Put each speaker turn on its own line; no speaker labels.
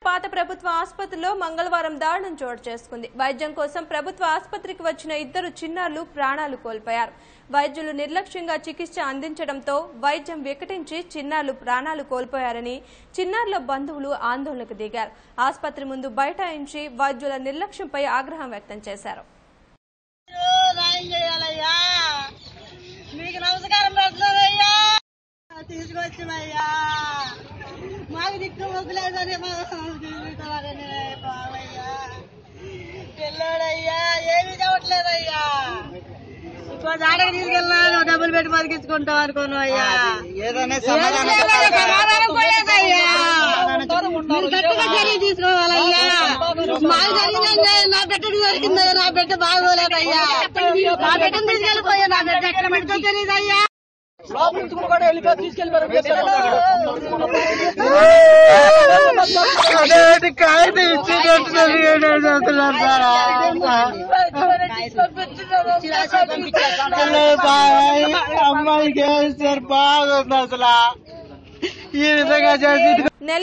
పాత ప్రభుత్వ ఆసుపత్రిలో మంగళవారం దారుణం చోటు చేసుకుంది వైద్యం కోసం ప్రభుత్వ ఆసుపత్రికి వచ్చిన ఇద్దరు చిన్నారులు ప్రాణాలు కోల్పోయారు వైద్యులు నిర్లక్ష్యంగా చికిత్స అందించడంతో వైద్యం వికటించి చిన్నారులు ప్రాణాలు కోల్పోయారని చిన్నారుల బంధువులు ఆందోళనకు దిగారు ఆసుపత్రి ముందు బైఠాయించి వైద్యుల నిర్లక్ష్యంపై ఆగ్రహం వ్యక్తం చేశారు
న్యాయం చేయాలయ్యా మీకు నమస్కారం పెడతానయ్యా తీసుకొచ్చినయ్యా మాకు దిక్కు వదిలేదని తీసుకుంటారని బావయ్యా పిల్లోడయ్యా ఏమి చెప్పట్లేదయ్యా ఇంకో జాడకి తీసుకెళ్ళా నువ్వు డబ్బులు పెట్టి బతికించుకుంటావు అనుకోను అయ్యా
ఏదైనా
సమాధానం పోలేదయ్యా మీరు గట్టిగా చర్య తీసుకోవాలయ్యా మాకు జరిగిందండి నా బిడ్డకి జరిగిందయ్యా నా బిడ్డ బాగోలేదయ్యా నా బిడ్డను తీసుకెళ్ళిపోయా నా బిడ్డ ఎక్కడ పెడితే తెలియదయ్యా
అదేంటి కాగితం ఇచ్చేటట్టు అమ్మాయికి వేస్తారు బాగుంది అసలు ఈ విధంగా చేసి
నెల